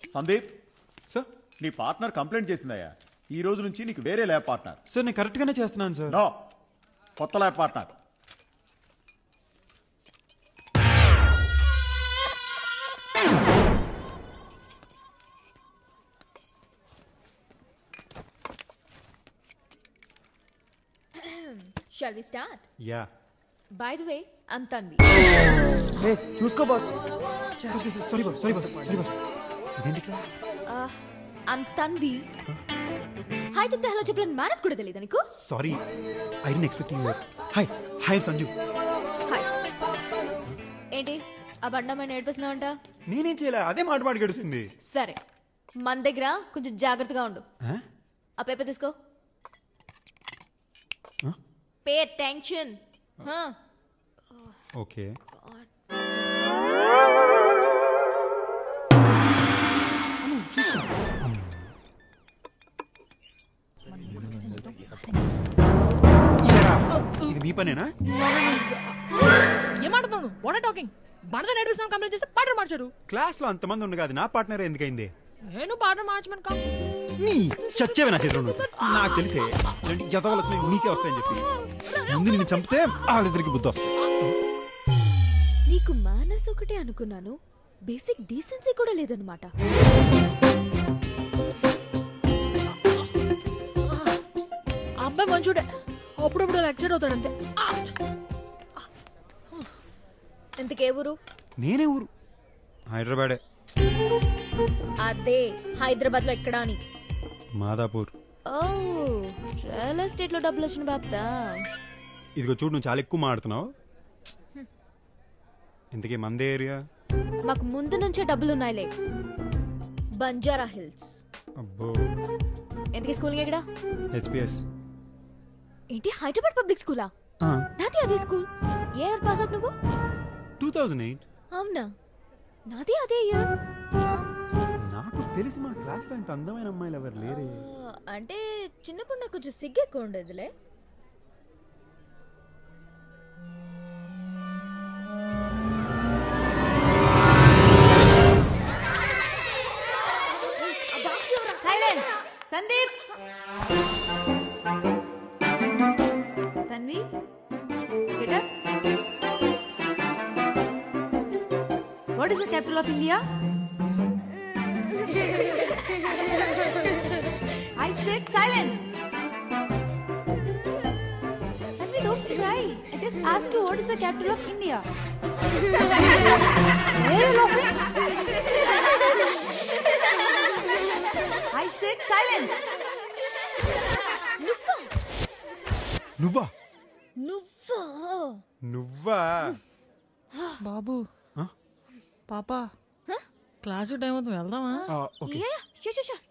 Sandeep sir నీ partner complaint చేసిందయ్యా ఈ రోజు నుంచి నీకు వేరే ల్యాబ్ పార్ట్నర్ సార్ నేను కరెక్ట్గానే చేస్తున్నాను సార్ నో కొత్త lab partner Shall we start? Yeah By the way, I'm Tanvi. చూసుకో boss sorry boss sorry boss sorry boss ఇదేంటి ఇక్కడ Uh, I'm Tanvi. హాయ్ చెప్తే హలో చెప్పలేని మేనస్ కూడా తెలియదా నీకు sorry I didn't expect you hi hi Sanju hi ఏంటి ఆ బండమైన ఏడిపిస్తున్నావంట నేనేం చేయలే అదే మాట మాట గడుస్తుంది సరే మన దగ్గర కొంచెం జాగ్రత్తగా ఉండు ఆ? ఆ పేపర్ తీసుకో Huh? పే టెన్షన్ ఓకే ఇది మీ పనేనా ఏమాడుతున్నావు వాట్ టాకింగ్ బండతో నేర్పిస్తాను కంప్లీట్ చేస్తే పాటలు మార్చారు క్లాస్ లో అంతమంది ఉండగా అది నా పార్ట్నర్ ఎందుకైంది నేను పాటలు మార్చమని కా నీ చచ్చేవి నా చేతిలో నువ్వు. నాకు తెలిసే ఇలాంటి జతవలు వచ్చినాయి నీకే వస్తాయని చెప్పి ముందు నిన్ను చంపితే వాళ్ళిద్దరికి బుద్ధి వస్తుంది నీకు మేనస్ ఒకటే అనుకున్నాను బేసిక్ డీసెన్సీ కూడా లేదనమాట ఆ అబ్బాయి మంచోడే అప్పుడప్పుడు లెక్చర్ అవుతాడు అంతే ఇంతకే ఊరు నేనే ఊరు హైదరాబాదే అదే హైదరాబాద్ లో ఎక్కడా అని మాదాపూర్ ఓ రియల్ ఎస్టేట్ లో డబ్బులు వచ్చిన బాప్తా ఇదిగో చూడు నువ్వు చాలా ఎక్కువ మాడుతున్నావు ఇంతకీ మందే ఏరియా మాకు ముందు నుంచే డబ్బులు ఉన్నాయిలే బంజారా హిల్స్ అబ్బో ఎందుకే స్కూల్ ఎక్కడ హెచ్పిఎస్ ఏంటి హైదరాబాద్ పబ్లిక్ స్కూలా నాది అదే స్కూల్ ఏ ఇయర్ పాస్ అవుట్ నువ్వు టూ థౌజండ్ ఎయిట్ అవునా నాది అదే ఇయర్ నాకు తెలిసి మా క్లాస్లో ఇంత అందమైన అమ్మాయిలు ఎవరు లేరే అంటే చిన్నప్పుడు నాకు కొంచెం సిగ్గు ఎక్కువ ఉండేదిలే silence Sandeep Tanvi get up what is the capital of India I said silence Tanvi, don't cry. I just asked you what is the capital of India. Why are you laughing? I said silence. నువ్వా నువ్వా నువ్వా బాబు పాప class time అవుతుంది వెళ్దామా ఆ, okay Yeah, sure, sure, sure.